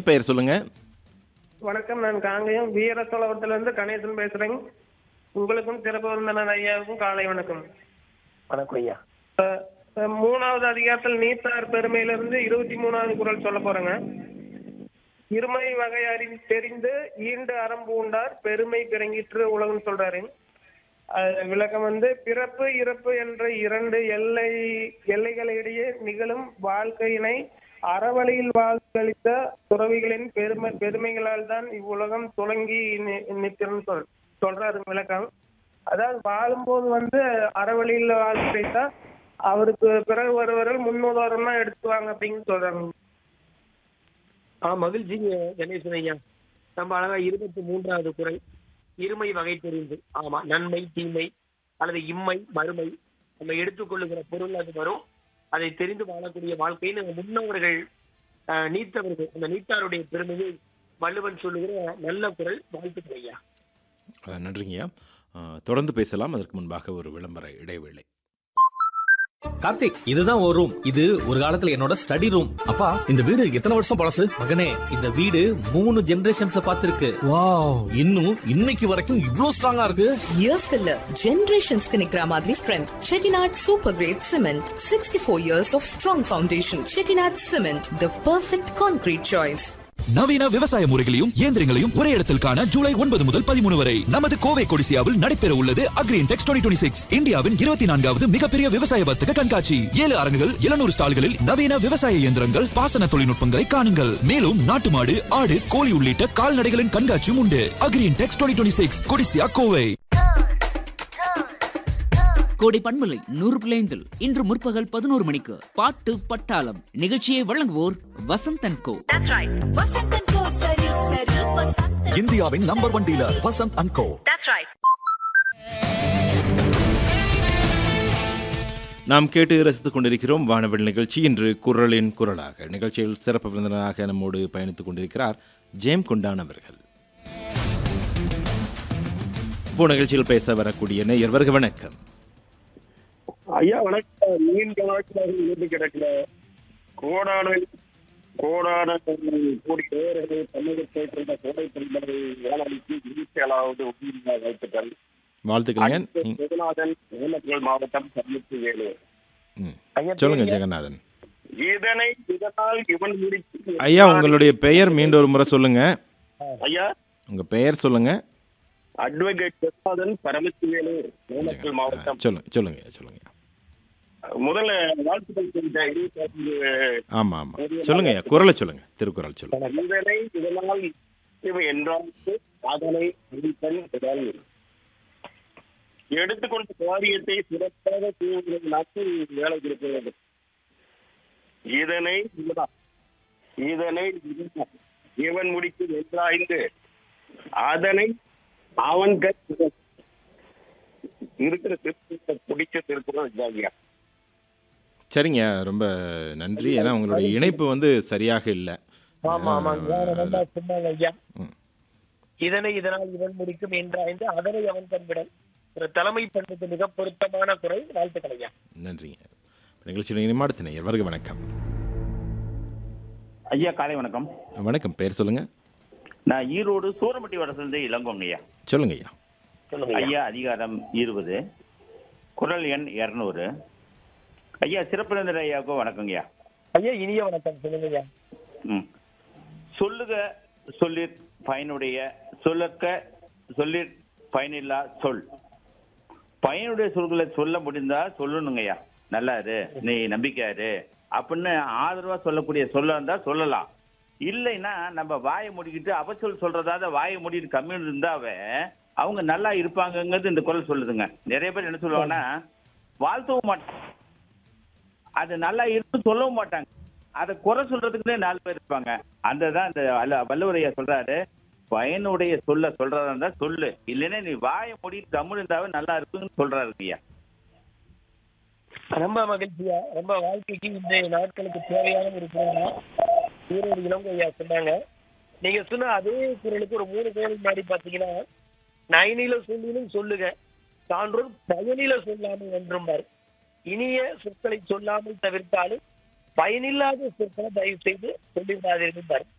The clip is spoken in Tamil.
பெயர் சொல்லுங்க வணக்கம் நான் காங்கயம் வீரசோழவரத்துல இருந்து கணேசன் பேசுறேங்க உங்களுக்கும் சிறப்பு விருந்தினர் ஐயாவுக்கும் காலை வணக்கம் வணக்கம் ஐயா அஹ், அஹ், மூணாவது அதிகாரத்தில் நீத்தார் பெருமையிலிருந்து இருபத்தி மூணாவது குரல் சொல்ல போறேங்க இருமை வகையறி தெரிந்து ஈண்டு அறம்பு உண்டார் பெருமை பிறங்கிற்று உலகம் சொல்றாரு அது விளக்கம் வந்து பிறப்பு இறப்பு என்ற இரண்டு எல்லை எல்லைகளிடையே நிகழும் வாழ்க்கையினை அறவழியில் வாழ்க்கழித்த துறவிகளின் பெருமை பெருமைகளால் தான் இவ்வுலகம் தொடங்கி நி- நிற்கிறன்னு சொல் சொல்றாரு விளக்கம் அதாவது வாழும்போது வந்து அறவழியில் வாழ்க்கைத்தா அவருக்கு பிறகு வருவர்கள் முன்னுதாரணமா எடுத்துவாங்க அப்படின்னு சொல்றாங்க ஆ மகிழ்ச்சி கணேசன் ஐயா நம்ம அழகா இருபத்தி மூன்றாவது குரல் இருமை வகை தெரிந்து ஆமா நன்மை தீமை அல்லது இம்மை மறுமை நம்ம எடுத்துக்கொள்ளுகிற பொருள் அது வரும் அதை தெரிந்து வாழக்கூடிய வாழ்க்கைன்னு முன்னவர்கள் ஆஹ், நீத்தவர்கள் அந்த நீத்தாருடைய பெருமையை வள்ளுவன் சொல்லுகிற நல்ல குரல் வாழ்த்துக்கள் ஐயா அஹ், நன்றிங்கய்யா அஹ், தொடர்ந்து பேசலாம் அதற்கு முன்பாக ஒரு விளம்பர இடைவேளை கார்த்திக் இதுதான் ஒரு ரூம் இது ஒரு காலத்துல என்னோட ஸ்டடி ரூம் அப்பா இந்த வீடு எத்தனை வருஷம் பழசு மகனே இந்த வீடு மூணு ஜெனரேஷன்ஸ் பார்த்திருக்கு வாவ் இன்னும் இன்னைக்கு வரைக்கும் இவ்ளோ ஸ்ட்ராங்கா இருக்கு இயர்ஸ்க்கு இல்ல ஜெனரேஷன்ஸ்க்கு நிக்கிற மாதிரி strength Chettinad super great cement sixty four years of strong foundation Chettinad cement the perfect concrete choice நவீன விவசாய முறைகளையும் இயந்திரங்களையும் ஒரே இடத்தில் காண ஜூலை ஒன்பது முதல் பதிமூணு வரை நமது கோவை கொடிசியாவில் நடைபெற உள்ளது அக்ரீன் டெக்ஸ் டுவெண்ட்டி சிக்ஸ் இந்தியாவின் இருபத்தி நான்காவது மிகப்பெரிய விவசாய வர்த்தக கண்காட்சி ஏழு அரங்குகள் எழுநூறு ஸ்டால்களில் நவீன விவசாய இயந்திரங்கள் பாசன தொழில்நுட்பங்களை காணுங்கள் மேலும் நாட்டு மாடு ஆடு கோழி உள்ளிட்ட கால்நடைகளின் கண்காட்சியும் உண்டு Agrintex twenty six Codissia Kovai Kodai பண்பலை நூறு பிள்ளைந்தில் இன்று முற்பகல் பதினோரு மணிக்கு பாட்டு பட்டாளம் நிகழ்ச்சியை வழங்குவோர் வசந்தன் கோ இந்தியாவின் number one dealer Vasanth and co நாம் கேட்டு ரசித்துக் கொண்டிருக்கிறோம் வானவில் நிகழ்ச்சி இன்று குரலின் குரலாக நிகழ்ச்சியில் சிறப்பு விருந்தினராக நம்மோடு பயணித்துக் கொண்டிருக்கிறார் ஜேம் கொண்டான் அவர்கள் இப்போ நிகழ்ச்சியில் பேச வரக்கூடிய நேயர்களுக்கு வணக்கம் ஐயா வணக்கம் நீண்ட நாட்களாக இருந்து கிடக்கல கோடான கோடான கோடி பேர்கள் தமிழகத்தை கொண்ட கோடை பண்பலை வேளாண்மைக்கு இருபத்தி ஏழாவது உயிரிழந்த வாழ்த்துக்கள் வாழ்த்துக்களைங்க அடுத்து நீ- ஜெகநாதன் நாமக்கல் மாவட்டம் தொண்ணூத்தி ஏழு ம். சொல்லுங்க ஜெகநாதன் இதனை இதனால் இவன் முடித்து ஐயா உங்களுடைய பெயர் மீண்டும் ஒரு முறை சொல்லுங்க ஐயா உங்க பெயர் சொல்லுங்க அட்வொகேட் ஜெகநாதன் பரமசிவேலு நாமக்கல் மாவட்டம் சொல்லுங்க சொல்லுங்க சொல்லுங்க முதல்ல வாழ்த்துக்கள் சொல்லிட்ட இருபத்தி ஐந்து ஆமா ஆமா சொல்லுங்க ஐயா குரலை சொல்லுங்க திருக்குறள் சொல்லுங்க இதனை இதனால் இவன் என்றால் அதனை அடிப்பன் உடல் எடுத்துக்கொண்ட காரியத்தை சிறப்பாக செய்வதற்கு வேலை கொடுக்க வேண்டும் இதனை இதுதான். இதனை இதுதான். இவன் முடித்து என்றாய்ந்து அதனை அவன் கற்று இருக்கிற திருக்குறளை பிடிச்ச திருக்குறள் ஜாகியா சரிங்க ரொம்ப நன்றி ஏன்னா உங்களுடைய இணைப்பு வந்து சரியாக இல்லை ஆமா ஆமா நல்லா சொன்னாங்க ஐயா ம். இதனை இதனால் இவன் முடிக்கும் என்றாய்ந்து அதனை அவன் கண்பிடன் ஒரு தலைமை பண்புக்கு மிக பொருத்தமான குரல் வாழ்த்துக்கள் ஐயா நன்றிங்க நிகழ்ச்சியில் இனிமே அடுத்த நேயர் வருக வணக்கம் ஐயா காலை வணக்கம் வணக்கம் பெயர் சொல்லுங்க நான் ஈரோடு சூரமட்டி வடசிலிருந்து இளங்கோங்க ஐயா சொல்லுங்க ஐயா சொல்லுங்க ஐயா. ஐயா அதிகாரம் இருபது குரல் எண் இருநூறு ஐயா சிறப்பிழந்தர் ஐயாவுக்கும் வணக்கங்க ஐயா ஐயா இனிய வணக்கம் சொல்லுங்க ஐயா ம் சொல்லுக சொல்லிற் பயனுடைய சொல்லக்க சொல்லிற் பயனில்லா சொல் பயனுடைய சொல்களை சொல்ல முடிந்தா சொல்லணுங்க ஐயா நல்லா இரு நீ நம்பிக்கை இரு அப்படின்னு ஆதரவா சொல்லக்கூடிய சொல்ல இருந்தா சொல்லலாம் இல்லைன்னா நம்ம வாயை மூடிக்கிட்டு அவசொல் சொல்றதாவது வாயை மூடிட்டு கம்மியாக இருந்தாவே அவங்க நல்லா இருப்பாங்கங்கிறது இந்த குரல் சொல்லுதுங்க நிறைய பேர் என்ன சொல்லுவாங்கன்னா வாழ்த்தவும் மாட்டாங்க அது நல்லா இருந்து சொல்லவும் மாட்டாங்க அதை குறை சொல்றதுக்குன்னே நாலு பேர் இருப்பாங்க அந்த தான் இந்த வல்ல- வள்ளுவரையா சொல்றாரு பயனுடைய சொல்ல சொல்றதா இருந்தா சொல்லு இல்லைன்னா நீ வாயை மூடிட்டு கம்முன்னு இருந்தாவே நல்லா இருக்குன்னு சொல்றாரு ஐயா ரொம்ப மகிழ்ச்சியா ரொம்ப வாழ்க்கைக்கு இந்த நாட்களுக்கு தேவையான ஒரு குரல் ஈரோடு இளங்கோ ஐயா சொன்னாங்க நீங்க சொன்ன அதே குரலுக்கு ஒரு மூணு குரல் முன்னாடி பாத்தீங்கன்னா நயனில சொல்லினும் சொல்லுக சான்றோர் பயனில சொல்லாமல் என்றும்பார் இனிய சொற்களை சொல்லாமல் தவிர்த்தாலும் பயனில்லாத சொற்களை தயவு செய்து சொல்லிவிடாதீர்கள்